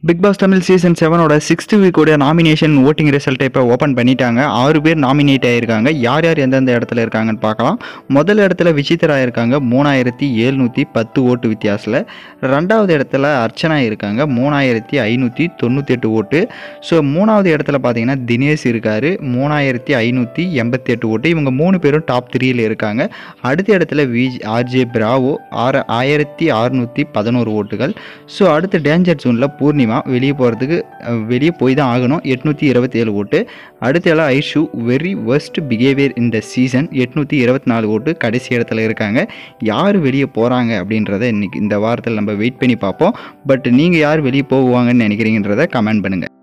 big Boss Tamil season செவனோட sixth வீக்கோட nomination voting ரிசல்ட்டை இப்போ ஓப்பன் பண்ணிட்டாங்க ஆறு பேர் நாமினேட் ஆகியிருக்காங்க யார் யார் எந்தெந்த இடத்துல இருக்காங்கன்னு பார்க்கலாம் முதல் இடத்துல விசித்திரா இருக்காங்க மூணாயிரத்தி எழுநூற்றி பத்து ஓட்டு வித்தியாசத்தில் ரெண்டாவது இடத்துல அர்ச்சனா இருக்காங்க மூணாயிரத்தி ஐநூற்றி தொண்ணூற்றி எட்டு ஓட்டு ஸோ மூணாவது இடத்துல பார்த்தீங்கன்னா தினேஷ் இருக்கார் மூணாயிரத்தி ஐநூற்றி எண்பத்தி எட்டு ஓட்டு இவங்க மூணு பேரும் டாப் த்ரீயில் இருக்காங்க அடுத்த இடத்துல வி ஆர்ஜே பிராவோ ஆறு ஆயிரத்தி அறுநூற்றி பதினோரு ஓட்டுகள் ஸோ அடுத்து டேஞ்சர் ஜோனில் பூர்ணிமா வெளியே போகிறதுக்கு வெளியே போய் தான் ஆகணும் எட்நூற்றி இருபத்தி ஏழு ஓட்டு அடுத்த இடம் ஐஷு வெரி worst பிஹேவியர் இந்த சீசன் எட்நூற்றி இருபத்தி நாலு ஓட்டு கடைசி இடத்துல இருக்காங்க யார் வெளியே போகிறாங்க அப்படின்றத இன்னைக்கு இந்த வாரத்தில் நம்ம வெயிட் பண்ணி பார்ப்போம் பட் நீங்கள் யார் வெளியே போவாங்கன்னு நினைக்கிறீங்கன்றத கமெண்ட் பண்ணுங்கள்